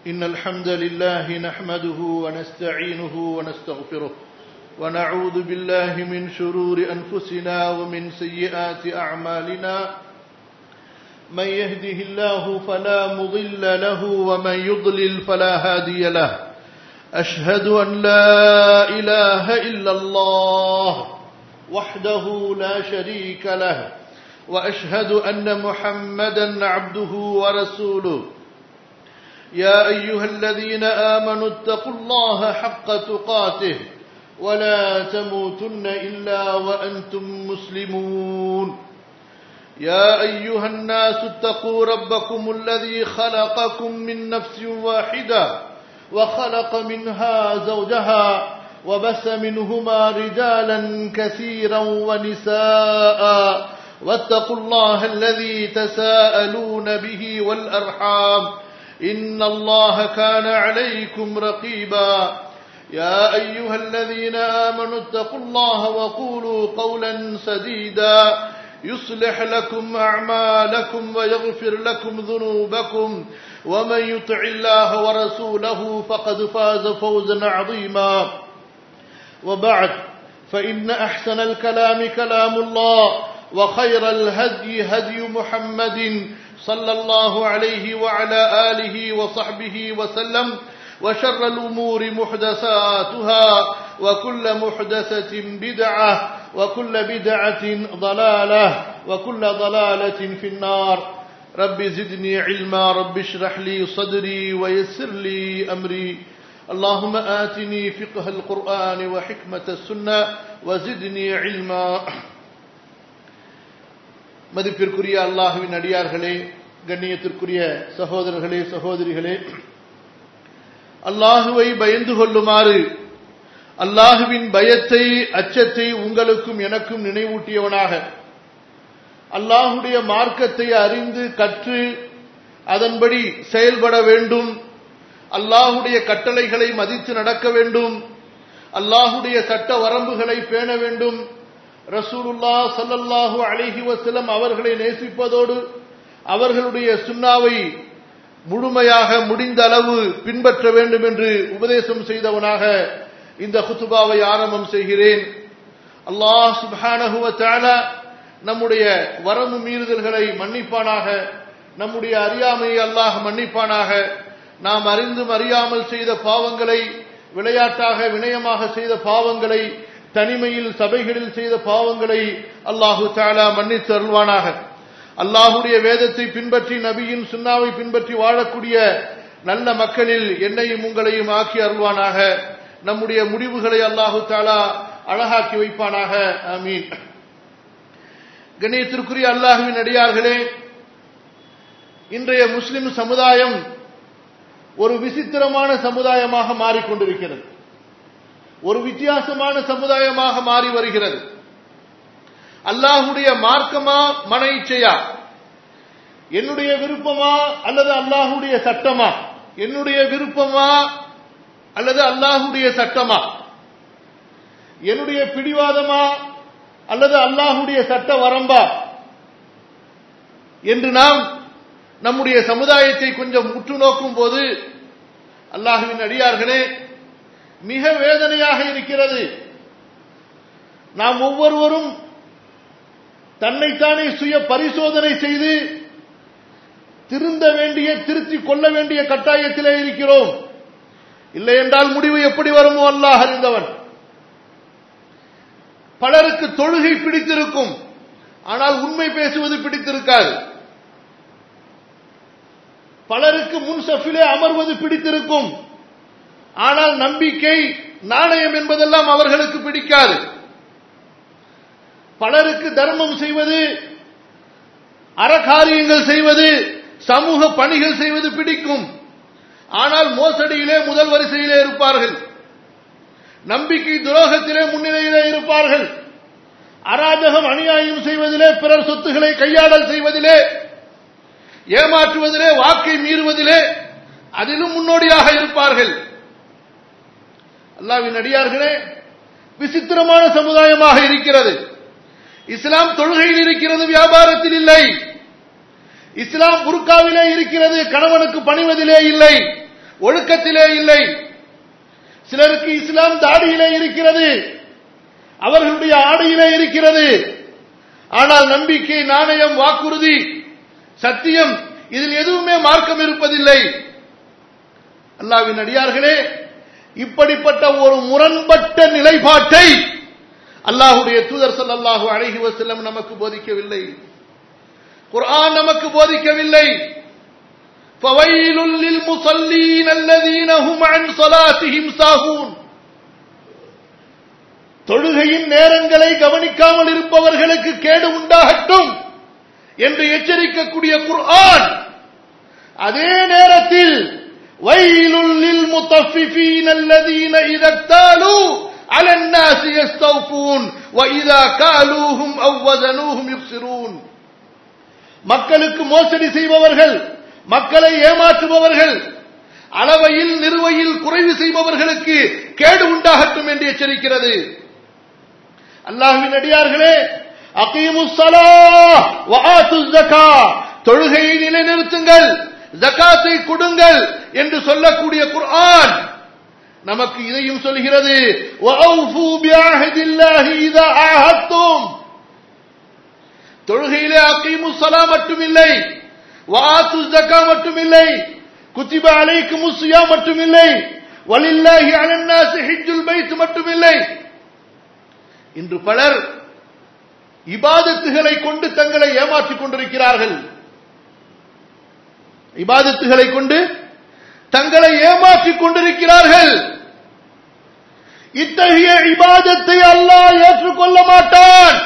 إن الحمد لله نحمده ونستعينه ونستغفره ونعوذ بالله من شرور أنفسنا ومن سيئات أعمالنا من يهده الله فلا مضل له ومن يضلل فلا هادي له أشهد أن لا إله إلا الله وحده لا شريك له وأشهد أن محمدا عبده ورسوله يا أيها الذين آمنوا اتقوا الله حق تقاته ولا تموتن إلا وأنتم مسلمون يا أيها الناس اتقوا ربكم الذي خلقكم من نفس واحدة وخلق منها زوجها وبس منهما رجالا كثيرا ونساء واتقوا الله الذي تساءلون به والأرحام إن الله كان عليكم رقيبا يا أيها الذين آمنوا اتقوا الله وقولوا قولا سديدا يصلح لكم أعمالكم ويغفر لكم ذنوبكم ومن يطع الله ورسوله فقد فاز فوزا عظيما وبعد فإن أحسن الكلام كلام الله وخير الهدي هدي محمد صلى الله عليه وعلى آله وصحبه وسلم وشر الأمور محدثاتها وكل محدثة بدعة وكل بدعة ضلالة وكل ضلالة في النار رب زدني علما رب اشرح لي صدري ويسر لي أمري اللهم آتني فقه القرآن وحكمة السنة وزدني علما மதிப்பிற்குரிய அல்லாஹுவின் அடியார்களே கண்ணியத்திற்குரிய சகோதரர்களே சகோதரிகளே அல்லாஹுவை பயந்து கொள்ளுமாறு அல்லாஹுவின் பயத்தை அச்சத்தை உங்களுக்கும் எனக்கும் நினைவூட்டியவனாக அல்லாஹுடைய மார்க்கத்தை அறிந்து கற்று அதன்படி செயல்பட வேண்டும் அல்லாஹுடைய கட்டளைகளை மதித்து நடக்க வேண்டும் அல்லாஹுடைய சட்ட வரம்புகளை பேண வேண்டும் ரசூலுல்லா சல்லல்லாஹு அலிஹி வசலம் அவர்களை நேசிப்பதோடு அவர்களுடைய சுண்ணாவை முழுமையாக முடிந்த அளவு பின்பற்ற வேண்டும் என்று உபதேசம் செய்தவனாக இந்த குத்துபாவை ஆரம்பம் செய்கிறேன் அல்லாஹ் சுபானகுவ நம்முடைய வரம்பு மீறுதல்களை மன்னிப்பானாக நம்முடைய அறியாமையை அல்லாஹ் மன்னிப்பானாக நாம் அறிந்தும் அறியாமல் செய்த பாவங்களை விளையாட்டாக வினயமாக செய்த பாவங்களை தனிமையில் சபைகளில் செய்த பாவங்களை அல்லாஹு தாலா மன்னித்து அருள்வானாக அல்லாஹுடைய வேதத்தை பின்பற்றி நபியின் சுண்ணாவை பின்பற்றி வாழக்கூடிய நல்ல மக்களில் என்னையும் உங்களையும் ஆக்கி அருள்வானாக நம்முடைய முடிவுகளை அல்லாஹு தாலா அழகாக்கி வைப்பானாக ஆமீன் கணியத்திற்குரிய அல்லாஹுவின் அடியார்களே இன்றைய முஸ்லிம் சமுதாயம் ஒரு விசித்திரமான சமுதாயமாக மாறிக்கொண்டிருக்கிறது ஒரு வித்தியாசமான சமுதாயமாக மாறி வருகிறது அல்லாஹுடைய மார்க்கமா மன இச்சையா என்னுடைய விருப்பமா அல்லது அல்லாஹுடைய சட்டமா என்னுடைய விருப்பமா அல்லது அல்லாஹுடைய சட்டமா என்னுடைய பிடிவாதமா அல்லது அல்லாஹுடைய சட்ட வரம்பா என்று நாம் நம்முடைய சமுதாயத்தை கொஞ்சம் உற்று நோக்கும் போது அல்லாஹுவின் அடியார்களே மிக வேதனையாக இருக்கிறது நாம் ஒவ்வொருவரும் தன்னைத்தானே சுய பரிசோதனை செய்து திருந்த வேண்டிய திருத்திக் கொள்ள வேண்டிய கட்டாயத்திலே இருக்கிறோம் இல்லை என்றால் முடிவு எப்படி வருமோ அல்லாஹ் அறிந்தவன் பலருக்கு தொழுகை பிடித்திருக்கும் ஆனால் உண்மை பேசுவது பிடித்திருக்காது பலருக்கு முன் சஃபிலே அமர்வது பிடித்திருக்கும் ஆனால் நம்பிக்கை நாணயம் என்பதெல்லாம் அவர்களுக்கு பிடிக்காது பலருக்கு தர்மம் செய்வது அறகாரியங்கள் செய்வது சமூக பணிகள் செய்வது பிடிக்கும் ஆனால் மோசடியிலே முதல் வரிசையிலே இருப்பார்கள் நம்பிக்கை துரோகத்திலே முன்னிலையிலே இருப்பார்கள் அராஜகம் அநியாயம் செய்வதிலே பிறர் சொத்துக்களை கையாடல் செய்வதிலே ஏமாற்றுவதிலே வாக்கை மீறுவதிலே அதிலும் முன்னோடியாக இருப்பார்கள் அல்லாவின் அடியார்களே விசித்திரமான சமுதாயமாக இருக்கிறது இஸ்லாம் தொழுகையில் இருக்கிறது வியாபாரத்தில் இல்லை இஸ்லாம் புர்காவிலே இருக்கிறது கணவனுக்கு பணிவதிலே இல்லை ஒழுக்கத்திலே இல்லை சிலருக்கு இஸ்லாம் தாடியிலே இருக்கிறது அவர்களுடைய ஆடையிலே இருக்கிறது ஆனால் நம்பிக்கை நாணயம் வாக்குறுதி சத்தியம் இதில் எதுவுமே மார்க்கம் இருப்பதில்லை அல்லாவின் அடியார்களே இப்படிப்பட்ட ஒரு முரண்பட்ட நிலைப்பாட்டை அல்லாஹுடைய தூதர் ஸல்லல்லாஹு அலைஹி வஸல்லம் நமக்கு போதிக்கவில்லை குர்ஆன் நமக்கு போதிக்கவில்லை فويل للمصلين الذين هم عن صلاتهم ساهون தொழுகையின் நேரங்களை கவனிக்காமல் இருப்பவர்களுக்கு கேடு உண்டாகட்டும் என்று எச்சரிக்கக்கூடிய குர்ஆன் அதே நேரத்தில் வயலுல் லில் முத்தஃபிஃபீன அல்லதீன இதக்தாலு على الناس يستوفون واذا كالوهم او وزنوهم يخسرون மக்களுக்கு மோசடி செய்பவர்கள் மக்களை ஏமாற்றுபவர்கள் அளவையில் நிறுவையில் குறைவு செய்பவர்களுக்கு கேடு உண்டாகட்டும் என்று எச்சரிக்கிறது அல்லாஹ்வின் அடியார்களே அகீமுஸ்ஸலா வஆத்து ஸக்கா தொழுகையை நிலைநிறுத்துங்கள் ஜகாத்தை கொடுங்கள் என்று சொல்லக்கூடிய குர்ஆன் நமக்கு இதையும் சொல்கிறது வஅஃபு பிஅஹதில்லாஹி இதா ஆஹத்தும் தொழுகையிலே அகீமுஸ்ஸலா மட்டுமில்லை வஆத்து ஸக்கா மட்டுமில்லை குத்திப அலைக்குமுஸ் ஸியாம் மட்டுமில்லை வலில்லாஹி அலன்னாஸ் ஹஜ்ஜுல் பைத் மட்டுமில்லை இன்று பலர் இபாதத்துகளை கொண்டு தங்களை ஏமாற்றிக் கொண்டிருக்கிறார்கள் இபாதத்துகளை கொண்டு தங்களை ஏமாற்றிக் கொண்டிருக்கிறார்கள் இத்தகைய இபாதத்தை அல்லாஹ் ஏற்றுக்கொள்ள மாட்டான்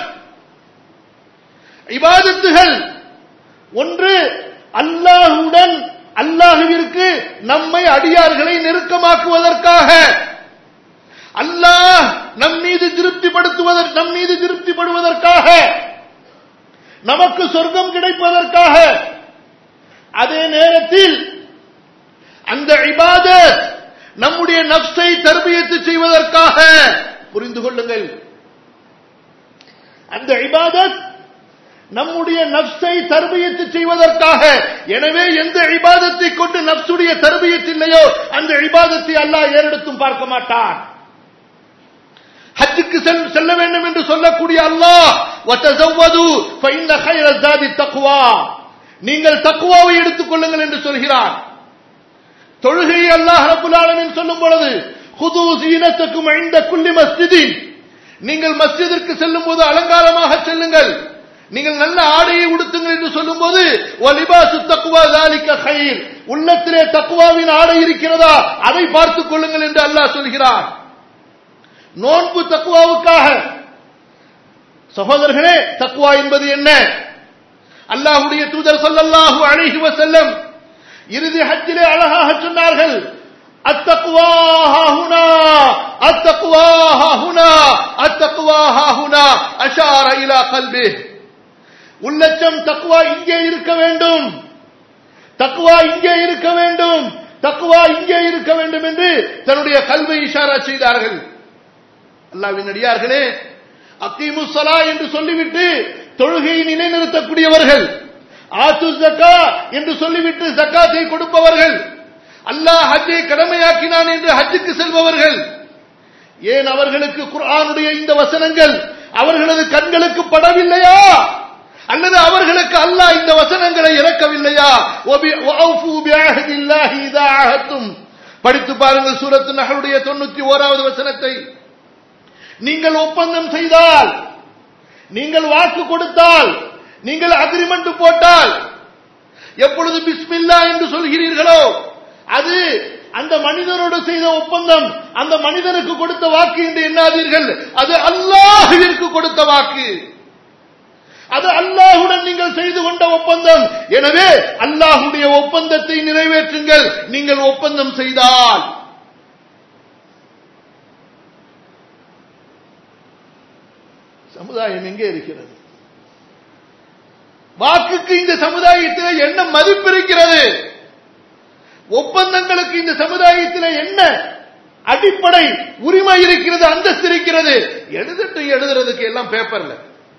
இபாதத்துகள் ஒன்று அல்லாஹுடன் அல்லாஹுவிற்கு நம்மை அடியார்களை நெருக்கமாக்குவதற்காக அல்லாஹ் நம் மீது திருப்திப்படுத்துவதற்கு நம் மீது திருப்திப்படுவதற்காக நமக்கு சொர்க்கம் கிடைப்பதற்காக அதே நேரத்தில் அந்த இபாதத் நம்முடைய நப்சை தர்பியத்து செய்வதற்காக புரிந்து கொள்ளுங்கள் அந்த இபாதத் நம்முடைய நப்சை தர்பியத்து செய்வதற்காக எனவே எந்த இபாதத்தை கொண்டு நப்சுடைய தர்பியத்து இல்லையோ அந்த இபாதத்தை அல்லாஹ் ஏறெடுத்தும் பார்க்க மாட்டான் ஹஜ்ஜுக்கு செல்ல வேண்டும் என்று சொல்லக்கூடிய அல்லாஹ் வத்தசவ்வது ஃபைன்ன கைர ஜாதி தக்வா நீங்கள் தக்குவாவை எடுத்துக் கொள்ளுங்கள் என்று சொல்கிறார் தொழுகையை அல்லாஹ் ரப்புல் ஆலமீன் சொல்லும் பொழுது குது சீனத்துக்கும் ஐந்த குல்லி மஸ்ஜிதின் நீங்கள் மஸ்ஜிதிற்கு செல்லும் போது அலங்காரமாக செல்லுங்கள் நீங்கள் நல்ல ஆடையை உடுத்துங்கள் என்று சொல்லும்போது வலிபாசு தக்குவா தாலிக்க கயிர் உள்ளத்திலே தக்குவாவின் ஆடை இருக்கிறதா அதை பார்த்துக் கொள்ளுங்கள் என்று அல்லாஹ் சொல்கிறார் நோன்பு தக்குவாவுக்காக சகோதரர்களே தக்குவா என்பது என்ன அல்லாஹுடைய தூதர் சொல்லல்லாஹு அழகி வசல்லம் இறுதி ஹஜ்ஜிலே அழகாக சொன்னார்கள் அத்தக்குவாஹுனா அத்தக்குவாஹுனா அத்தக்குவாஹுனா அஷார இலா கல்பி உள்ளச்சம் தக்குவா இங்கே இருக்க வேண்டும் தக்குவா இங்கே இருக்க வேண்டும் தக்குவா இங்கே இருக்க வேண்டும் என்று தன்னுடைய கல்வை இஷாரா செய்தார்கள் அல்லாவின் அடியார்களே அக்கீமு சலா என்று சொல்லிவிட்டு தொழுகையை நிலைநிறுத்தக்கூடியவர்கள் ஆத்து ஜக்கா என்று சொல்லிவிட்டு ஜக்காத்தை கொடுப்பவர்கள் அல்லாஹ் ஹஜ்ஜை கடமையாக்கினான் என்று ஹஜ்ஜுக்கு செல்பவர்கள் ஏன் அவர்களுக்கு குர்ஆனுடைய இந்த வசனங்கள் அவர்களது கண்களுக்கு படவில்லையா அல்லது அவர்களுக்கு அல்லாஹ் இந்த வசனங்களை இறக்கவில்லையா படித்து பாருங்கள் சூரத்து நகருடைய தொண்ணூத்தி ஓராவது வசனத்தை நீங்கள் ஒப்பந்தம் செய்தால் நீங்கள் வாக்கு கொடுத்தால் நீங்கள் அக்ரிமெண்ட் போட்டால் எப்பொழுது பிஸ்மில்லா என்று சொல்கிறீர்களோ அது அந்த மனிதனோடு செய்த ஒப்பந்தம் அந்த மனிதனுக்கு கொடுத்த வாக்கு என்று எண்ணாதீர்கள் அது அல்லாஹுவிற்கு கொடுத்த வாக்கு அது அல்லாஹுடன் நீங்கள் செய்து கொண்ட ஒப்பந்தம் எனவே அல்லாஹுடைய ஒப்பந்தத்தை நிறைவேற்றுங்கள் நீங்கள் ஒப்பந்தம் செய்தால் சமுதாயம் எங்கே இருக்கிறது வாக்குக்கு இந்த சமுதாயத்தில் என்ன மதிப்பு இருக்கிறது ஒப்பந்தங்களுக்கு இந்த சமுதாயத்தில் என்ன அடிப்படை உரிமை இருக்கிறது அந்தஸ்து இருக்கிறது எழுதிட்டு எழுதுறதுக்கு எல்லாம் பேப்பர்ல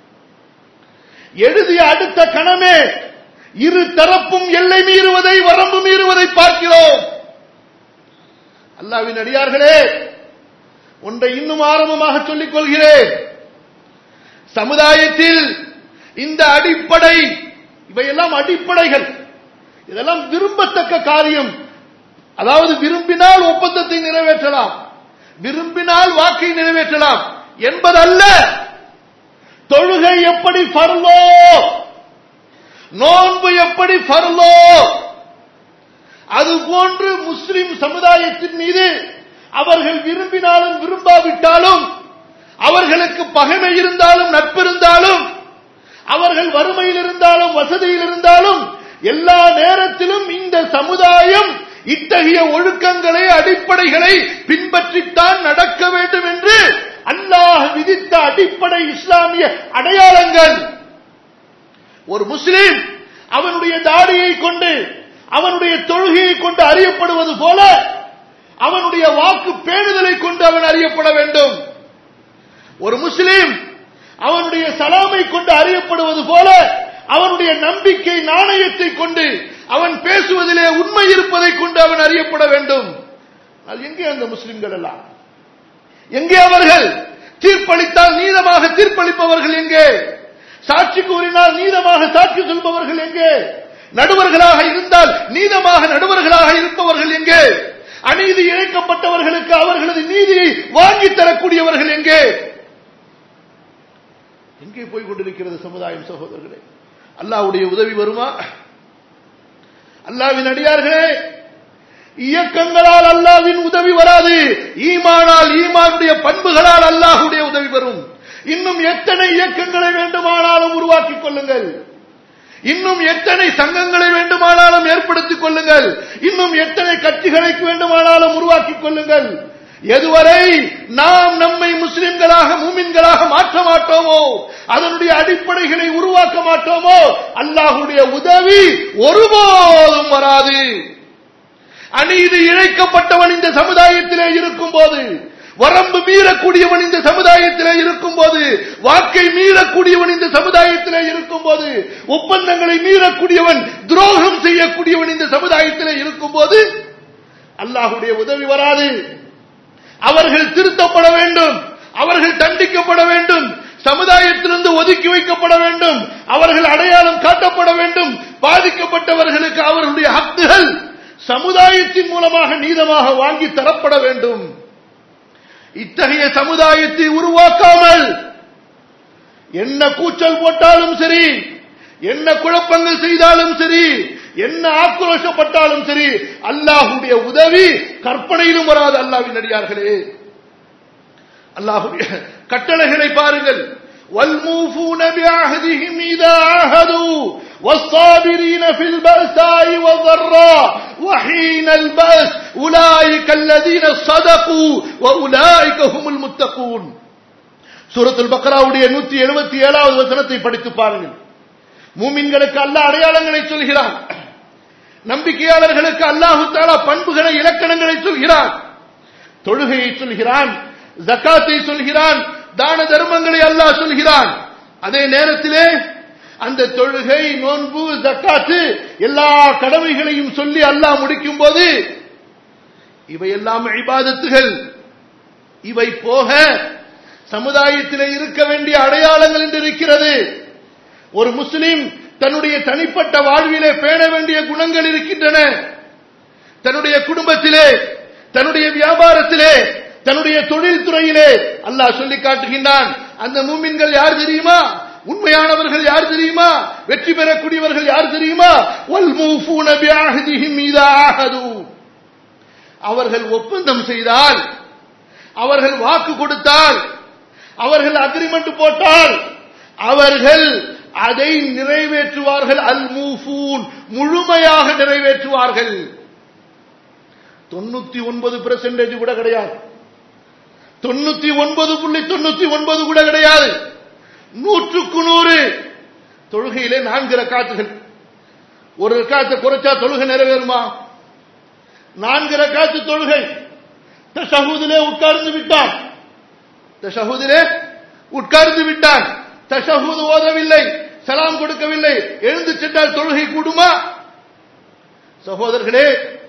எழுதிய அடுத்த கணமே இரு தரப்பும் எல்லை மீறுவதை வரம்பு மீறுவதை பார்க்கிறோம் அல்லாவின் அடியார்களே ஒன்றை இன்னும் ஆரம்பமாக சொல்லிக் கொள்கிறேன் சமுதாயத்தில் இந்த அடிப்படை இவையெல்லாம் அடிப்படைகள் இதெல்லாம் விரும்பத்தக்க காரியம் அதாவது விரும்பினால் ஒப்பந்தத்தை நிறைவேற்றலாம் விரும்பினால் வாக்கை நிறைவேற்றலாம் என்பதல்ல தொழுகை எப்படி பருளோ நோன்பு எப்படி பருளோ அது போன்று முஸ்லிம் சமுதாயத்தின் மீது அவர்கள் விரும்பினாலும் விரும்பாவிட்டாலும் அவர்களுக்கு பகைமை இருந்தாலும் நட்பு இருந்தாலும் அவர்கள் வறுமையில் இருந்தாலும் வசதியில் இருந்தாலும் எல்லா நேரத்திலும் இந்த சமுதாயம் இத்தகைய ஒழுக்கங்களை அடிப்படைகளை பின்பற்றித்தான் நடக்க வேண்டும் என்று அல்லாஹ் விதித்த அடிப்படை இஸ்லாமிய அடையாளங்கள் ஒரு முஸ்லிம் அவனுடைய தாடியை கொண்டு அவனுடைய தொழுகையை கொண்டு அறியப்படுவது போல அவனுடைய வாக்கு பேணுதலை கொண்டு அவன் அறியப்பட வேண்டும் ஒரு முஸ்லிம் அவனுடைய சலாமை கொண்டு அறியப்படுவது போல அவனுடைய நம்பிக்கை நாணயத்தை கொண்டு அவன் பேசுவதிலே உண்மை இருப்பதை கொண்டு அவன் அறியப்பட வேண்டும் அது எங்கே அந்த முஸ்லிம்கள் எல்லாம் எங்கே அவர்கள் தீர்ப்பளித்தால் நீதமாக தீர்ப்பளிப்பவர்கள் எங்கே சாட்சி கூறினால் நீதமாக சாட்சி சொல்பவர்கள் எங்கே நடுவர்களாக இருந்தால் நீதமாக நடுவர்களாக இருப்பவர்கள் எங்கே அநீதி இழைக்கப்பட்டவர்களுக்கு அவர்களது நீதியை வாங்கித் தரக்கூடியவர்கள் எங்கே எங்கே போய் கொண்டிருக்கிறது சமுதாயம் சகோதரர்களே அல்லாவுடைய உதவி வருமா அல்லாவின் அடியார்களே இயக்கங்களால் அல்லாவின் உதவி வராது ஈமானால் ஈமானுடைய பண்புகளால் அல்லாஹுடைய உதவி வரும் இன்னும் எத்தனை இயக்கங்களை வேண்டுமானாலும் உருவாக்கிக் கொள்ளுங்கள் இன்னும் எத்தனை சங்கங்களை வேண்டுமானாலும் ஏற்படுத்திக் கொள்ளுங்கள் இன்னும் எத்தனை கட்சிகளை வேண்டுமானாலும் உருவாக்கிக் கொள்ளுங்கள் எதுவரை நாம் நம்மை முஸ்லிம்களாக மூமின்களாக மாற்ற மாட்டோமோ அதனுடைய அடிப்படைகளை உருவாக்க மாட்டோமோ அல்லாஹுடைய உதவி ஒருபோதும் வராது அநீதி இழைக்கப்பட்டவன் இந்த சமுதாயத்திலே இருக்கும் போது வரம்பு மீறக்கூடியவன் இந்த சமுதாயத்திலே இருக்கும் போது வாக்கை மீறக்கூடியவன் இந்த சமுதாயத்திலே இருக்கும் போது ஒப்பந்தங்களை மீறக்கூடியவன் துரோகம் செய்யக்கூடியவன் இந்த சமுதாயத்திலே இருக்கும் போது அல்லாஹுடைய உதவி வராது அவர்கள் திருத்தப்பட வேண்டும் அவர்கள் தண்டிக்கப்பட வேண்டும் சமுதாயத்திலிருந்து ஒதுக்கி வைக்கப்பட வேண்டும் அவர்கள் அடையாளம் காட்டப்பட வேண்டும் பாதிக்கப்பட்டவர்களுக்கு அவர்களுடைய ஹக்குகள் சமுதாயத்தின் மூலமாக நீதமாக வாங்கி தரப்பட வேண்டும் இத்தகைய சமுதாயத்தை உருவாக்காமல் என்ன கூச்சல் போட்டாலும் சரி என்ன குழப்பங்கள் செய்தாலும் சரி என்ன ஆக்ரோஷப்பட்டாலும் சரி அல்லாஹுடைய உதவி கற்பனையிலும் வராது அல்லாவின் அடியார்களே அல்லாஹுடைய கட்டளைகளை பாருங்கள் والموفون بعهدهم إذا عاهدوا والصابرين في البأساء والضراء وحين البأس أولئك الذين صدقوا وأولئك هم المتقون சூரத்துல் பக்ராவுடைய நூத்தி எழுபத்தி ஏழாவது வசனத்தை படித்து பாருங்கள் மூமின்களுக்கு அல்லாஹ் அடையாளங்களை சொல்கிறான் நம்பிக்கையாளர்களுக்கு அல்லாஹு தாலா பண்புகளை இலக்கணங்களை சொல்கிறான் தொழுகையை சொல்கிறான் ஜக்காத்தை சொல்கிறான் தான தர்மங்களை அல்லாஹ் சொல்கிறான் அதே நேரத்திலே அந்த தொழுகை நோன்பு ஜக்காத்து எல்லா கடமைகளையும் சொல்லி அல்லாஹ் முடிக்கும் போது இவையெல்லாம் இபாதத்துகள் இவை போக சமுதாயத்திலே இருக்க வேண்டிய அடையாளங்கள் என்று இருக்கிறது ஒரு முஸ்லிம் தன்னுடைய தனிப்பட்ட வாழ்விலே பேண வேண்டிய குணங்கள் இருக்கின்றன தன்னுடைய குடும்பத்திலே தன்னுடைய வியாபாரத்திலே தன்னுடைய தொழில் துறையிலே அல்லாஹ் சொல்லி காட்டுகின்றான் அந்த மூமின்கள் யார் தெரியுமா உண்மையானவர்கள் யார் தெரியுமா வெற்றி பெறக்கூடியவர்கள் யார் தெரியுமா வல் மூஃபூன பிஅஹ்திஹிம் இதா ஆஹது அவர்கள் ஒப்பந்தம் செய்தால் அவர்கள் வாக்கு கொடுத்தால் அவர்கள் அக்ரிமெண்ட் போட்டால் அவர்கள் அதை நிறைவேற்றுவார்கள் அல் மூஃபூன் முழுமையாக நிறைவேற்றுவார்கள் தொண்ணூத்தி ஒன்பது பெர்சன்டேஜ் கூட கிடையாது தொண்ணூத்தி ஒன்பது புள்ளி தொண்ணூத்தி ஒன்பது கூட கிடையாது நூற்றுக்கு நூறு தொழுகையிலே நான்கு ரக்காத்துகள் ஒரு ரக்காத்தை குறைச்சா தொழுகை நிறைவேறுமா நான்கு ரக்காத்து தொழுகை தஷஹூதிலே உட்கார்ந்து விட்டான் தஷஹூதிலே உட்கார்ந்து விட்டான் தஷஹூது ஓதவில்லை சலாம் கொடுக்கவில்லை எழுந்து சென்றால் தொழுகை கூடுமா சகோதரர்களே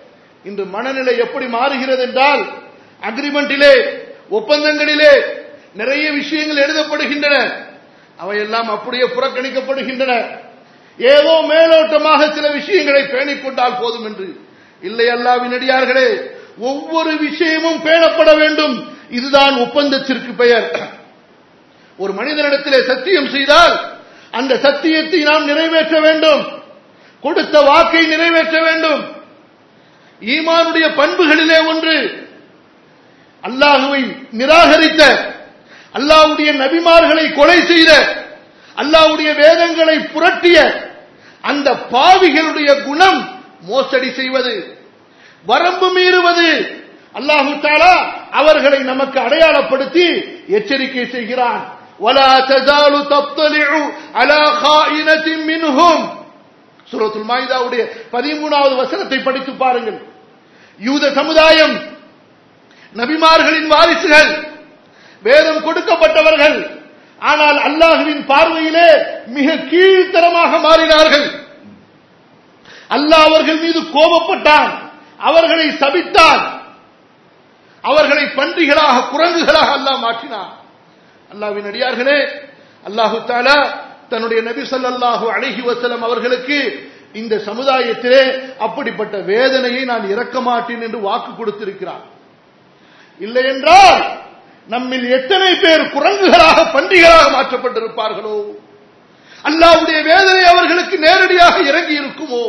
இன்று மனநிலை எப்படி மாறுகிறது என்றால் அக்ரிமெண்டிலே ஒப்பந்தங்களிலே நிறைய விஷயங்கள் எழுதப்படுகின்றன அவையெல்லாம் அப்படியே புறக்கணிக்கப்படுகின்றன ஏதோ மேலோட்டமாக சில விஷயங்களை பேணிக் கொண்டால் போதும் என்று இல்லை அல்லாவின் அடியார்களே ஒவ்வொரு விஷயமும் பேணப்பட வேண்டும் இதுதான் ஒப்பந்தத்திற்கு பெயர் ஒரு மனிதனிடத்திலே சத்தியம் செய்தால் அந்த சத்தியத்தை நாம் நிறைவேற்ற வேண்டும் கொடுத்த வாக்கை நிறைவேற்ற வேண்டும் ஈமானுடைய பண்புகளிலே ஒன்று அல்லாஹுவை நிராகரித்த அல்லாஹ்வுடைய நபிமார்களை கொலை செய்த அல்லாஹ்வுடைய வேதங்களை புரட்டிய அந்த பாவிகளுடைய குணம் மோசடி செய்வது வரம்பு மீறுவது அல்லாஹு தாலா அவர்களை நமக்கு அடையாளப்படுத்தி எச்சரிக்கை செய்கிறான் ولا تزال تطلع على خائنة منهم சூரத்துல் மாயிதாவுடைய பதிமூணாவது வசனத்தை படித்து பாருங்கள் யூத சமுதாயம் நபிமார்களின் வாரிசுகள் வேதம் கொடுக்கப்பட்டவர்கள் ஆனால் அல்லாஹுவின் பார்வையிலே மிக கீழ்த்தரமாக மாறினார்கள் அல்லாஹ் அவர்கள் மீது கோபப்பட்டான் அவர்களை சபித்தான் அவர்களை பன்றிகளாக குரங்குகளாக அல்லாஹ் மாற்றினான் அல்லாஹ்வின் அடியார்களே அல்லாஹு தாலா தன்னுடைய நபி ஸல்லல்லாஹு அலைஹி வஸல்லம் அவர்களுக்கு இந்த சமுதாயத்திலே அப்படிப்பட்ட வேதனையை நான் இறக்க மாட்டேன் என்று வாக்கு கொடுத்திருக்கிறார் இல்லை என்றால் நம்மில் எத்தனை பேர் குரங்குகளாக பன்றிகளாக மாற்றப்பட்டிருப்பார்களோ அல்லாஹ்வுடைய வேதனை அவர்களுக்கு நேரடியாக இறங்கி இருக்குமோ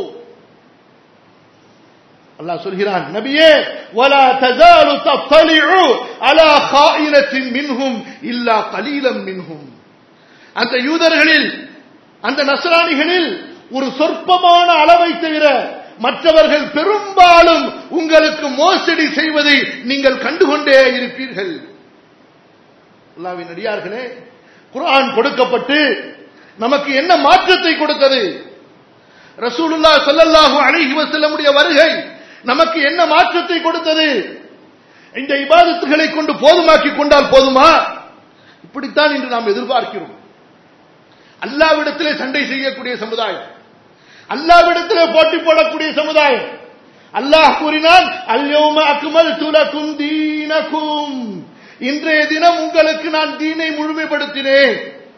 அல்லாஹ் சொல்கிறான் நபியே ولا تزال تطلع على خائنة منهم إلا قليلا منهم அந்த யூதர்களில் அந்த நஸ்ரானிகளில் ஒரு சொற்பமான அளவை தவிர மற்றவர்கள் பெரும்பாலும் உங்களுக்கு மோசடி செய்வதை நீங்கள் கண்டுகொண்டே இருப்பீர்கள் அல்லாவின் அடியார்களே குர்ஆன் கொடுக்கப்பட்டு நமக்கு என்ன மாற்றத்தை கொடுத்தது ரசூலுல்லா ஸல்லல்லாஹு அலைஹி வஸல்லமுடைய வருகை நமக்கு என்ன மாற்றத்தை கொடுத்தது இந்த இபாதத்துகளை கொண்டு போதுமாக்கி கொண்டால் போதுமா இப்படித்தான் இன்று நாம் எதிர்பார்க்கிறோம் அல்லாவிடத்திலே சண்டை செய்யக்கூடிய சமுதாயம் அல்லாவிடத்திலே போட்டி போடக்கூடிய சமுதாயம் அல்லாஹ் கூறினான் அல்யோம அக்மல் துலக்கும் தீனக்கும் இன்றைய தினம் உங்களுக்கு நான் தீனை முழுமைப்படுத்தினேன்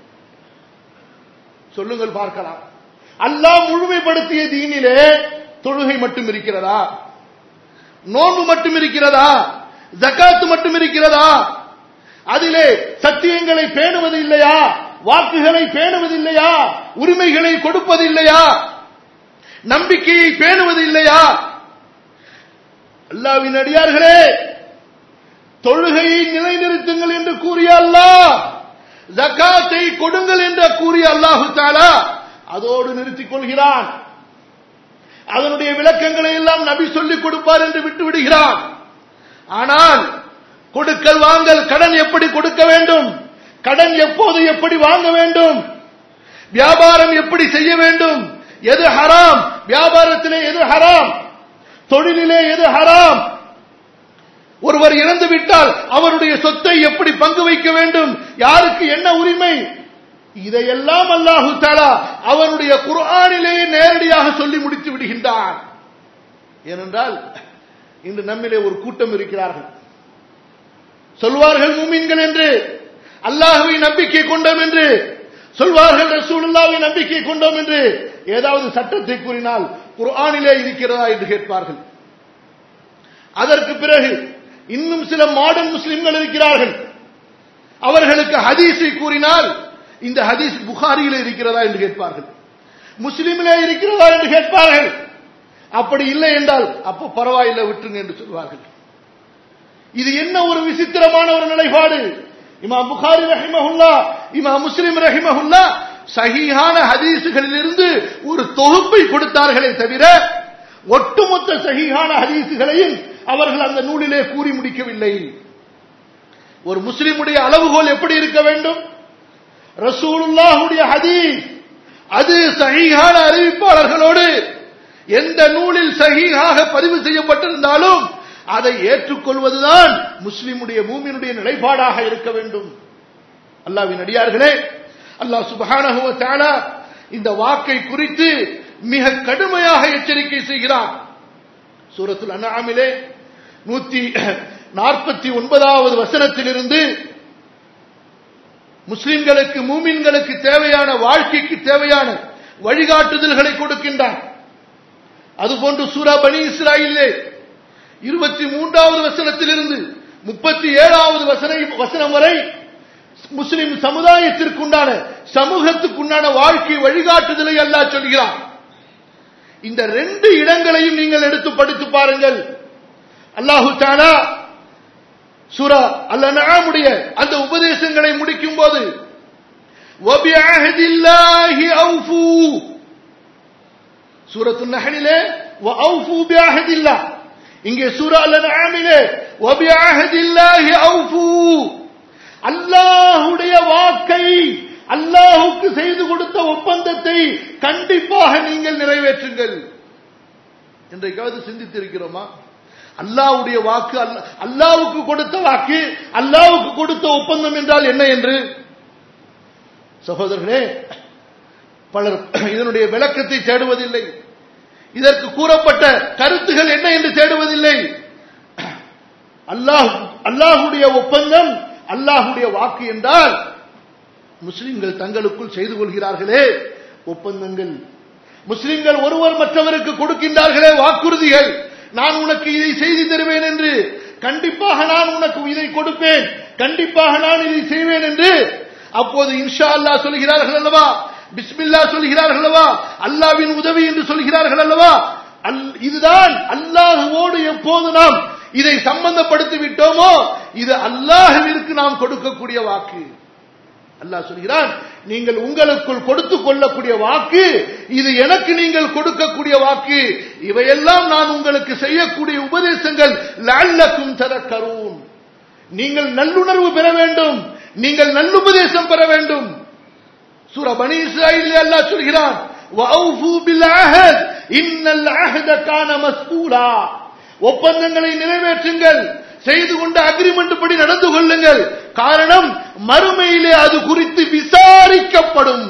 சொல்லுங்கள் பார்க்கலாம் அல்லாஹ் முழுமைப்படுத்திய தீனிலே தொழுகை மட்டும் இருக்கிறதா நோன்பு மட்டும் இருக்கிறதா ஜக்காத்து மட்டும் இருக்கிறதா அதிலே சத்தியங்களை பேணுவது இல்லையா வாக்குகளை பேணுவது இல்லையா உரிமைகளை கொடுப்பது இல்லையா நம்பிக்கையை பேணுவது இல்லையா அல்லாவின் அடியார்களே தொழுகையை நிலைநிறுத்துங்கள் என்று கூறிய அல்லாஹ் ஜக்காத்தை கொடுங்கள் என்று கூறிய அல்லாஹு தாலா அதோடு நிறுத்திக் கொள்கிறான் அதனுடைய விளக்கங்களை எல்லாம் நபி சொல்லிக் கொடுப்பார் என்று விட்டு விடுகிறான் ஆனால் கொடுக்கல் வாங்கல் கடன் எப்படி கொடுக்க வேண்டும் கடன் எப்போது எப்படி வாங்க வேண்டும் வியாபாரம் எப்படி செய்ய வேண்டும் எது ஹராம் வியாபாரத்திலே எது ஹராம் தொழிலிலே எது ஹராம் ஒருவர் இறந்து விட்டால் அவருடைய சொத்தை எப்படி பங்கு வைக்க வேண்டும் யாருக்கு என்ன உரிமை இதையெல்லாம் அல்லாஹு தாலா அவனுடைய குர்ஆனிலேயே நேரடியாக சொல்லி முடித்து விடுகின்றான் ஏனென்றால் இன்று நம்மிலே ஒரு கூட்டம் இருக்கிறார்கள் சொல்வார்கள் மூமின்கள் என்று அல்லாஹுவை நம்பிக்கை கொண்டோம் என்று சொல்வார்கள் ரசூலுல்லாவை நம்பிக்கை கொண்டோம் என்று ஏதாவது சட்டத்தை கூறினால் குர்ஆனிலே இருக்கிறதா என்று கேட்பார்கள் அதற்கு பிறகு இன்னும் சில மாடர்ன் முஸ்லிம்கள் இருக்கிறார்கள் அவர்களுக்கு ஹதீஸை கூறினால் இந்த ஹதீஸ் புகாரியிலே இருக்கிறதா என்று கேட்பார்கள் முஸ்லிமிலே இருக்கிறதா என்று கேட்பார்கள் அப்படி இல்லை என்றால் அப்ப பரவாயில்லை விட்டுருங்க என்று சொல்வார்கள் இது என்ன ஒரு விசித்திரமான ஒரு நிலைப்பாடு இமாம் புகாரி ரஹிமஹுல்லா இமாம் முஸ்லிம் ரஹிமஹுல்லா சஹீஹான ஹதீசுகளிலிருந்து ஒரு தொகுப்பை கொடுத்தார்களே தவிர ஒட்டுமொத்த சஹீஹான ஹதீசுகளையும் அவர்கள் அந்த நூலிலே கூறி முடிக்கவில்லை ஒரு முஸ்லிமுடைய அளவுகோல் எப்படி இருக்க வேண்டும் ரசூலுல்லாஹுடைய ஹதீஸ் அது சஹீஹான அறிவிப்பாளர்களோடு எந்த நூலில் சஹீஹாக பதிவு செய்யப்பட்டிருந்தாலும் அதை ஏற்றுக்கொள்வதுதான் முஸ்லிமுடைய மூமியினுடைய நிலைப்பாடாக இருக்க வேண்டும் அல்லாவின் அடியார்களே அல்லாஹ் சுபஹானஹு வ தஆலா இந்த வாக்கை குறித்து மிக கடுமையாக எச்சரிக்கை செய்கிறார் சூரத்துல் அன்ஆமிலே நூத்தி நாற்பத்தி ஒன்பதாவது வசனத்திலிருந்து முஸ்லிம்களுக்கு மூமின்களுக்கு தேவையான வாழ்க்கைக்கு தேவையான வழிகாட்டுதல்களை கொடுக்கின்றான் அதுபோன்று சூரா பனி இஸ்ராயிலே இருபத்தி மூன்றாவது வசனத்திலிருந்து முப்பத்தி ஏழாவது வசன வசனம் வரை முஸ்லிம் சமுதாயத்திற்குண்டான சமூகத்துக்குண்டான வாழ்க்கை வழிகாட்டுதலை அல்லாஹ் சொல்கிறான் இந்த ரெண்டு இடங்களையும் நீங்கள் எடுத்து படித்து பாருங்கள் அல்லாஹு தாலா சூரா அல்லனாமுடைய அந்த உபதேசங்களை முடிக்கும் போது சூரத்து நகலிலே وأوفوا بعهد الله இங்கே சூரா அல்லனாமிலே وبعهد الله أوفوا அல்லாஹுடைய வாக்கை அல்லாஹுக்கு செய்து கொடுத்த ஒப்பந்தத்தை கண்டிப்பாக நீங்கள் நிறைவேற்றுங்கள் என்றைக்காவது சிந்தித்திருக்கிறோமா அல்லாவுடைய வாக்கு அல்லாவுக்கு கொடுத்த வாக்கு அல்லாவுக்கு கொடுத்த ஒப்பந்தம் என்றால் என்ன என்று சகோதரர்களே பலர் இதனுடைய விளக்கத்தை தேடுவதில்லை இதற்கு கூறப்பட்ட கருத்துகள் என்ன என்று தேடுவதில்லை அல்லாஹ் அல்லாஹுடைய ஒப்பந்தம் அல்லாஹுடைய வாக்கு என்றால் முஸ்லிம்கள் தங்களுக்குள் செய்து கொள்கிறார்களே ஒப்பந்தங்கள் முஸ்லிம்கள் ஒருவர் மற்றவருக்கு கொடுக்கின்றார்களே வாக்குறுதிகள் நான் உனக்கு இதை செய்து தருவேன் என்று கண்டிப்பாக நான் உனக்கு இதை கொடுப்பேன் கண்டிப்பாக நான் இதை செய்வேன் என்று அப்போது இன்ஷா அல்லாஹ் சொல்கிறார்கள் அல்லவா பிஸ்மில்லா சொல்கிறார்கள் அல்லவா அல்லாவின் உதவி என்று சொல்கிறார்கள் அல்லவா இதுதான் அல்லாஹுவோடு எப்போது நாம் இதை சம்பந்தப்படுத்தி விட்டோமோ இது அல்லாஹுவிற்கு நாம் கொடுக்கக்கூடிய வாக்கு அல்லாஹ் சொல்கிறான் நீங்கள் உங்களுக்குள் கொடுத்துக் கொள்ளக்கூடிய வாக்கு இது எனக்கு நீங்கள் கொடுக்கக்கூடிய வாக்கு இவையெல்லாம் நான் உங்களுக்கு செய்யக்கூடிய உபதேசங்கள் லல்லக்கும் தரக்கரும் நீங்கள் நல்லுணர்வு பெற வேண்டும் நீங்கள் நல்லுபதேசம் பெற வேண்டும் சூர பனி இஸ்ராயில் அல்லாஹ் சொல்கிறான் وَأَوْفُوا بِالْعَهْدِ إِنَّ الْعَهْدَ كَانَ مَسْئُولًا ஒப்பந்தங்களை நிறைவேற்றுங்கள் செய்து கொண்ட அக்ரிமெண்ட் படி நடந்து கொள்ளுங்கள் காரணம் மறுமையிலே அது குறித்து விசாரிக்கப்படும்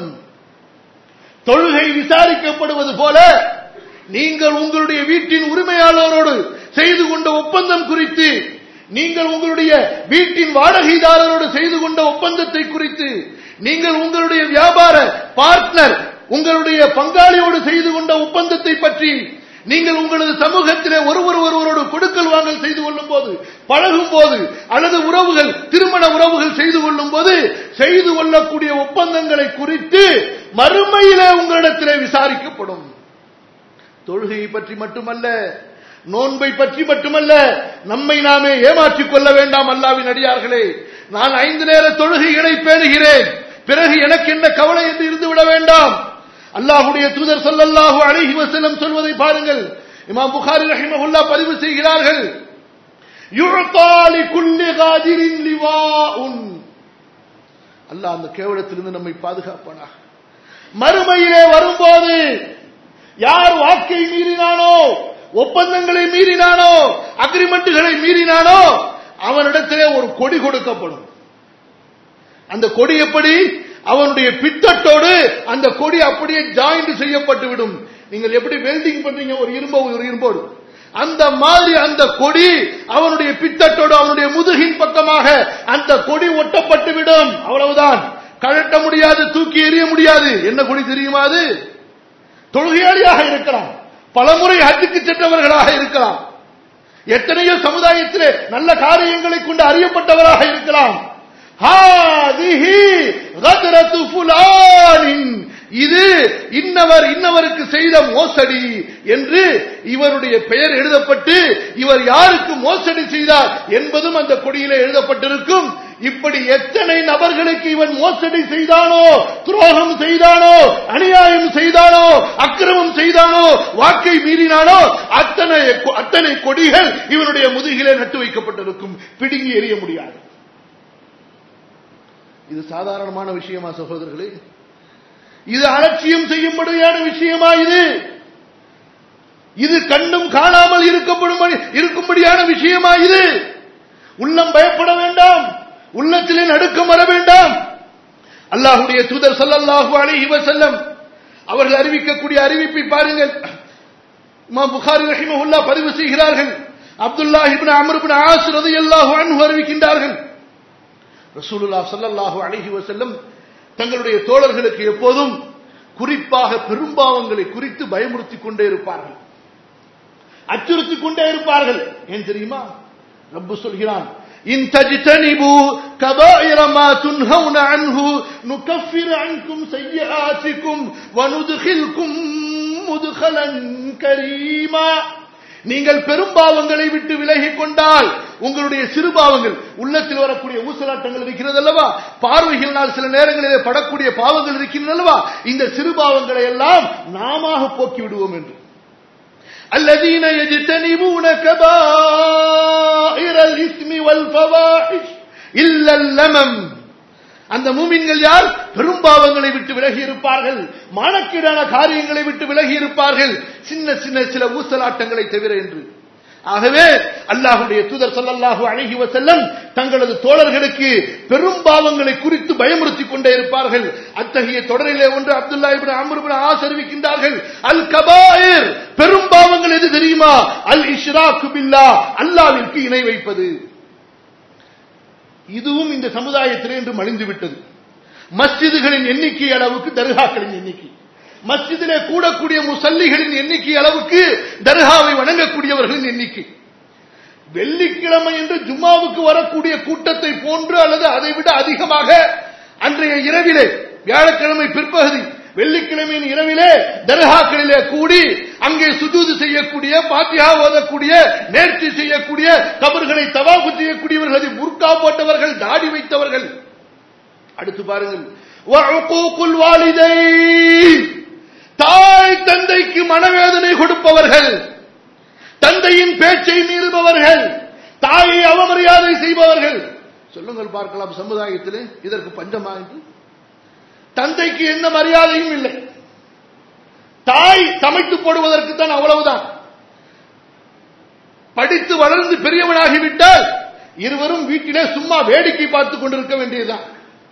தொழுகை விசாரிக்கப்படுவது போல நீங்கள் உங்களுடைய வீட்டின் உரிமையாளரோடு செய்து கொண்ட ஒப்பந்தம் குறித்து நீங்கள் உங்களுடைய வீட்டின் வாடகைதாரரோடு செய்து கொண்ட ஒப்பந்தத்தை குறித்து நீங்கள் உங்களுடைய வியாபார பார்ட்னர் உங்களுடைய பங்காளியோடு செய்து கொண்ட ஒப்பந்தத்தை பற்றி நீங்கள் உங்களது சமூகத்திலே ஒருவர் ஒருவரோடு கொடுக்கல் வாங்கல் செய்து கொள்ளும் போது பழகும் போது அல்லது உறவுகள் திருமண உறவுகள் செய்து கொள்ளும் போது செய்து கொள்ளக்கூடிய ஒப்பந்தங்களை குறித்து மறுமையிலே உங்களிடத்திலே விசாரிக்கப்படும் தொழுகையை பற்றி மட்டுமல்ல நோன்பை பற்றி மட்டுமல்ல நம்மை நாமே ஏமாற்றிக் கொள்ள வேண்டாம் அல்லாவின் அடியார்களே நான் ஐந்து நேர தொழுகைகளை பேணுகிறேன் பிறகு எனக்கு என்ன கவலை என்று இருந்து விட வேண்டாம் அல்லாஹுடைய தூதர் சொல்லல்லாஹு அலைஹி வஸல்லம் சொல்வதை பாருங்கள் இமாம் புகாரி ரஹிமஹுல்லா பதிவு செய்கிறார்கள் யுழ்தாலி குல்லி காதிரின் லிவாஉன் அல்லாஹ் அந்த கேவலத்திலிருந்து நம்மை பாதுகாப்பானாக மறுமையிலே வரும்போது யார் வாக்கை மீறினானோ ஒப்பந்தங்களை மீறினானோ அக்ரிமெண்ட்டுகளை மீறினானோ அவனிடத்திலே ஒரு கொடி கொடுக்கப்படும் அந்த கொடி எப்படி அவனுடைய பித்தட்டோடு அந்த கொடி அப்படியே ஜாயிண்ட் செய்யப்பட்டு விடும் நீங்கள் எப்படி வெல்டிங் பண்றீங்க ஒரு இரும்போ ஒரு இரும்போடு அந்த மாதிரி அந்த கொடி அவனுடைய பித்தட்டோடு அவனுடைய முதுகின் பக்கமாக அந்த கொடி ஒட்டப்பட்டு விடும் அவ்வளவுதான் கழட்ட முடியாது தூக்கி எறிய முடியாது என்ன கொடி தெரியுமா அது தொழுகையாளியாக இருக்கலாம் பலமுறை ஹஜ்ஜுக்கு சென்றவர்களாக இருக்கலாம் எத்தனையோ சமுதாயத்திலே நல்ல காரியங்களை கொண்டு அறியப்பட்டவராக இருக்கலாம் இது இன்னவர் இன்னவருக்கு செய்த மோசடி என்று இவருடைய பெயர் எழுதப்பட்டு இவர் யாருக்கு மோசடி செய்தார் என்பதும் அந்த கொடியிலே எழுதப்பட்டிருக்கும் இப்படி எத்தனை நபர்களுக்கு இவன் மோசடி செய்தானோ துரோகம் செய்தானோ அநியாயம் செய்தானோ அக்கிரமம் செய்தானோ வாக்கை மீறினானோ அத்தனை அத்தனை கொடிகள் இவனுடைய முதுகிலே நட்டு வைக்கப்பட்டிருக்கும் பிடுங்கி எறிய முடியாது இது சாதாரணமான விஷயமா சகோதரர்களே இது அலட்சியம் செய்யும்படியான விஷயமா இது இது கண்டும் காணாமல் இருக்கப்படும் இருக்கும்படியான விஷயமா இது உள்ளம் பயப்பட வேண்டாம் உள்ளத்திலே நடுக்கம் வர வேண்டாம் அல்லாஹுடைய தூதர் சல்லல்லாஹு அலைஹி வஸல்லம் அவர்கள் அறிவிக்கக்கூடிய அறிவிப்பை பாருங்கள் இமாம் புகாரி ரஹிமஹுல்லா பதிவு செய்கிறார்கள் Abdullah ibn Amr ibn As ரலியல்லாஹு அன்ஹு அறிவிக்கின்றார்கள் ரசூலுல்லாஹ் ஸல்லல்லாஹு அலைஹி வஸல்லம் தங்களுடைய தோழர்களுக்கு எப்போதும் குறிப்பாக பெரும்பாவங்களை குறித்து பயமுறுத்திக் கொண்டே இருப்பார்கள் அச்சுறுத்திக் கொண்டே இருப்பார்கள் ஏன் தெரியுமா ரப்பு சொல்கிறான் إن تجتنبوا كبائر ما تنهون عنه نكفر عنكم سيئاتكم وندخلكم مدخلا كريما நீங்கள் பெரும்பாவங்களை விட்டு விலகிக் கொண்டால் உங்களுடைய சிறு பாவங்கள் உள்ளத்தில் வரக்கூடிய ஊசலாட்டங்கள் இருக்கிறது அல்லவா பார்வைகளினால் சில நேரங்களிலே படக்கூடிய பாவங்கள் இருக்கின்றன அல்லவா இந்த சிறு பாவங்களை எல்லாம் நாம போக்கி விடுவோம் என்று الذين يجتنبون كبائر الإثم والفواحش إلا اللمم அந்த மூமின்கள் யார் பெரும்பாவங்களை விட்டு விலகி இருப்பார்கள் மானக்கீடான காரியங்களை விட்டு விலகி இருப்பார்கள் சின்ன சின்ன சில ஊசலாட்டங்களை தவிர என்று ஆகவே அல்லாஹுடைய தூதர் ஸல்லல்லாஹு அலைஹி வஸல்லம் தங்களது தோழர்களுக்கு பெரும்பாவங்களை குறித்து பயமுறுத்திக் கொண்டே இருப்பார்கள் அத்தகைய தொடரிலே ஒன்று Abdullah ibn Amr ibn As அறிவிக்கின்றார்கள் அல் கபாயிர் பெரும்பாவங்கள் எது தெரியுமா அல் இஷ்ராக்கு பில்லா அல்லாஹ்விற்கு இணை வைப்பது இதுவும் இந்த சமுதாயத்திலே இன்று மலிந்து விட்டது மஸ்ஜிதுகளின் எண்ணிக்கை அளவுக்கு தர்காக்களின் எண்ணிக்கை மஸ்ஜிதிலே கூடக்கூடிய முசல்லிகளின் எண்ணிக்கை அளவுக்கு தர்காவை வணங்கக்கூடியவர்களின் எண்ணிக்கை வெள்ளிக்கிழமை என்று ஜும்மாவுக்கு வரக்கூடிய கூட்டத்தை போன்று அல்லது அதை விட அதிகமாக அன்றைய இரவிலே வியாழக்கிழமை பிற்பகுதி வெள்ளிக்கிழமையின் இரவிலே தர்காக்களிலே கூடி அங்கே சுஜூது செய்யக்கூடிய பாத்தியா ஓதக்கூடிய நேர்ச்சி செய்யக்கூடிய கபர்களை தவாபு செய்யக்கூடியவர்கள் புர்கா போட்டவர்கள் தாடி வைத்தவர்கள் அடுத்து பாருங்கள் வஉகூகுல் வாலிதைன் தாய் தந்தைக்கு மனவேதனை கொடுப்பவர்கள் தந்தையின் பேச்சை மீறுபவர்கள் தாயை அவமரியாதை செய்பவர்கள் சொல்லுங்கள் பார்க்கலாம் சமுதாயத்திலே இதற்கு பஞ்சமா என்று தந்தைக்கு எந்த மரியாதையும் இல்லை தாய் சமைத்து போடுவதற்கு தான் அவ்வளவுதான் படித்து வளர்ந்து பெரியவனாகிவிட்டால் இருவரும் வீட்டிலே சும்மா வேடிக்கை பார்த்துக் கொண்டிருக்க வேண்டியதுதான்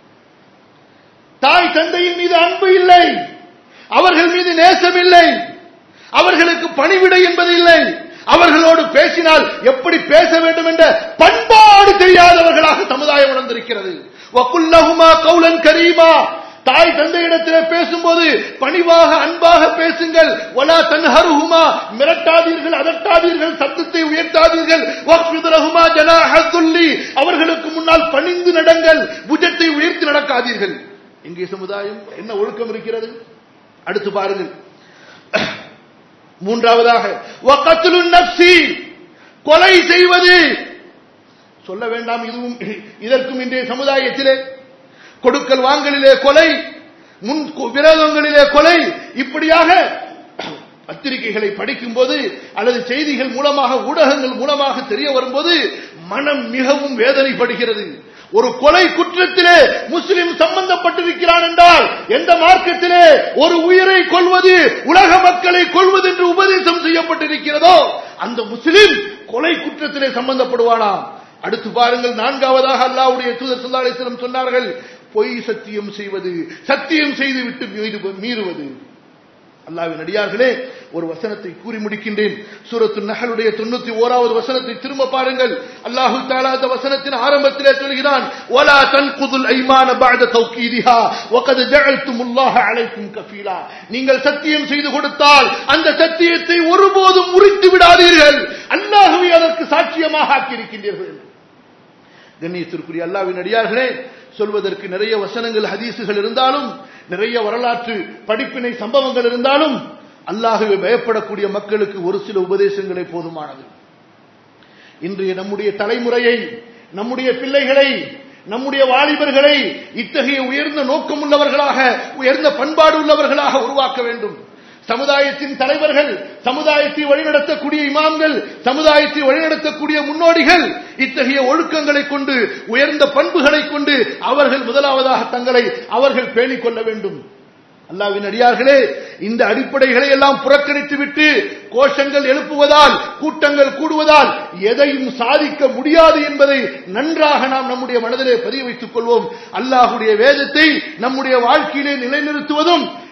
தாய் தந்தையின் மீது அன்பு இல்லை அவர்கள் மீது நேசம் இல்லை அவர்களுக்கு பணிவிடை என்பது இல்லை அவர்களோடு பேசினால் எப்படி பேச வேண்டும் என்ற பண்பாடு தெரியாதவர்களாக சமுதாயம் உணர்ந்திருக்கிறது வக்குல்லஹுமா கௌலன் கரீமா தாய் தந்தையிடத்திலே பேசும்போது பணிவாக அன்பாக பேசுங்கள் ஒலா தன்ஹருஹுமா மிரட்டாதீர்கள் அதட்டாதீர்கள் சத்தத்தை உயர்த்தாதீர்கள் வக்ஃபிதுலஹுமா ஜனாஹத்துல்லி அவர்களுக்கு முன்னால் பணிந்து நடங்கள் புஜத்தை உயர்த்தி நடக்காதீர்கள் இங்கே சமுதாயம் என்ன ஒழுக்கம் இருக்கிறது அடுத்து பாருங்கள் மூன்றாவதாக வக்கத்துலு நப்சி கொலை செய்வது சொல்ல வேண்டாம் இதுவும் இதற்கும் இன்றைய சமுதாயத்திலே கொடுக்கல் வாங்கலிலே கொலை முன் விரோதங்களிலே கொலை இப்படியாக பத்திரிகைகளை படிக்கும் போது அல்லது செய்திகள் மூலமாக ஊடகங்கள் மூலமாக தெரிய வரும்போது மனம் மிகவும் வேதனைப்படுகிறது ஒரு கொலை குற்றத்திலே முஸ்லிம் சம்பந்தப்பட்டிருக்கிறான் என்றால் எந்த மார்க்கத்திலே ஒரு உயிரை கொள்வது உலக மக்களை கொள்வது என்று உபதேசம் செய்யப்பட்டிருக்கிறதோ அந்த முஸ்லிம் கொலை குற்றத்திலே சம்பந்தப்படுவானாம் அடுத்து பாருங்கள் நான்காவதாக அல்லாவுடைய தூதர் சொல்லாலேஸ்வரம் சொன்னார்கள் பொய் சத்தியம் செய்வது சத்தியம் செய்து விட்டு மீறுவது அல்லாவின் அடியார்களே ஒரு வசனத்தை கூறி முடிக்கின்றேன் சூரத்து நகலுடைய தொண்ணூத்தி ஓராவது வசனத்தை திரும்ப பாருங்கள் அல்லாஹு தாலா அந்த வசனத்தின் ஆரம்பத்திலே சொல்கிறான் ஒலா தன்குதுல் ஐமான பாத தௌகீதிஹா வகத் ஜஅல்துமுல்லாஹ அலைக்கும் கஃபீலா நீங்கள் சத்தியம் செய்து கொடுத்தால் அந்த சத்தியத்தை ஒருபோதும் முறித்து விடாதீர்கள் அல்லாஹ்வை அதற்கு சாட்சியமாக ஆக்கியிருக்கின்றீர்கள் கண்ணியத்திற்குரிய அல்லாவின் அடியார்களே சொல்வதற்கு நிறைய வசனங்கள் ஹதீசுகள் இருந்தாலும் நிறைய வரலாற்று படிப்பினை சம்பவங்கள் இருந்தாலும் அல்லாஹுவை பயப்படக்கூடிய மக்களுக்கு ஒரு சில உபதேசங்களே போதுமானது இன்றைய நம்முடைய தலைமுறையை நம்முடைய பிள்ளைகளை நம்முடைய வாலிபர்களை இத்தகைய உயர்ந்த நோக்கம் உள்ளவர்களாக உயர்ந்த பண்பாடு உள்ளவர்களாக உருவாக்க வேண்டும் சமுதாயத்தின் தலைவர்கள் சமுதாயத்தை வழிநடத்தக்கூடிய இமாம்கள் சமுதாயத்தை வழிநடத்தக்கூடிய முன்னோடிகள் இத்தகைய ஒழுக்கங்களை கொண்டு உயர்ந்த பண்புகளை கொண்டு அவர்கள் முதலாவதாக தங்களை அவர்கள் பேணிக் கொள்ள வேண்டும் அல்லாவின் அடியார்களே இந்த அடிப்படைகளை எல்லாம் புறக்கணித்து விட்டு கோஷங்கள் எழுப்புவதால் கூட்டங்கள் கூடுவதால் எதையும் சாதிக்க முடியாது என்பதை நன்றாக நாம் நம்முடைய மனதிலே பதிய வைத்துக் கொள்வோம் அல்லாஹுடைய வேதத்தை நம்முடைய வாழ்க்கையிலே நிலைநிறுத்துவதும்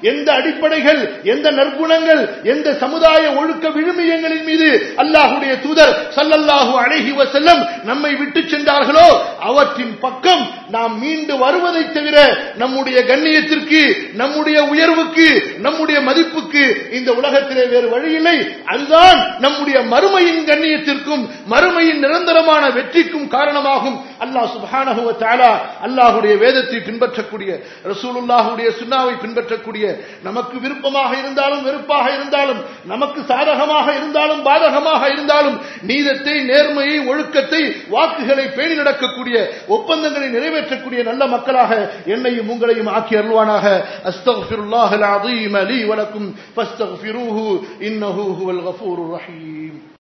எந்த அடிப்படைகள் எந்த நற்குணங்கள் எந்த சமுதாய ஒழுக்க விழுமியங்களின் மீது அல்லாஹுடைய தூதர் சல்லல்லாஹு அலைஹி வஸல்லம் நம்மை விட்டு சென்றார்களோ அவற்றின் பக்கம் நாம் மீண்டு வருவதை தவிர நம்முடைய கண்ணியத்திற்கு நம்முடைய உயர்வுக்கு நம்முடைய மதிப்புக்கு இந்த உலகத்திலே வேறு வழியில்லை அதுதான் நம்முடைய மறுமையின் கண்ணியத்திற்கும் மறுமையின் நிரந்தரமான வெற்றிக்கும் காரணமாகும் அல்லாஹ் சுப்ஹானஹு வ தஆலா அல்லாஹ்வுடைய வேதத்தை பின்பற்றக்கூடிய ரசூலுல்லாஹுடைய சுன்னாவை பின்பற்றக்கூடிய நமக்கு விருப்பமாக இருந்தாலும் வெறுப்பாக இருந்தாலும் நமக்கு சாதகமாக இருந்தாலும் பாதகமாக இருந்தாலும் நீதத்தை நேர்மையை ஒழுக்கத்தை வாக்குகளை பேணி நடக்கக்கூடிய ஒப்பந்தங்களை நிறைவேற்றக்கூடிய நல்ல மக்களாக என்னையும் உங்களையும் ஆக்கி அருள்வானாக அஸ்தக்ஃபிருல்லாஹல் அஸீம் லீ வலக்கும் ஃபஸ்தக்ஃபிரூஹு இன்னஹு ஹுவல் கஃபூருர் ரஹீம்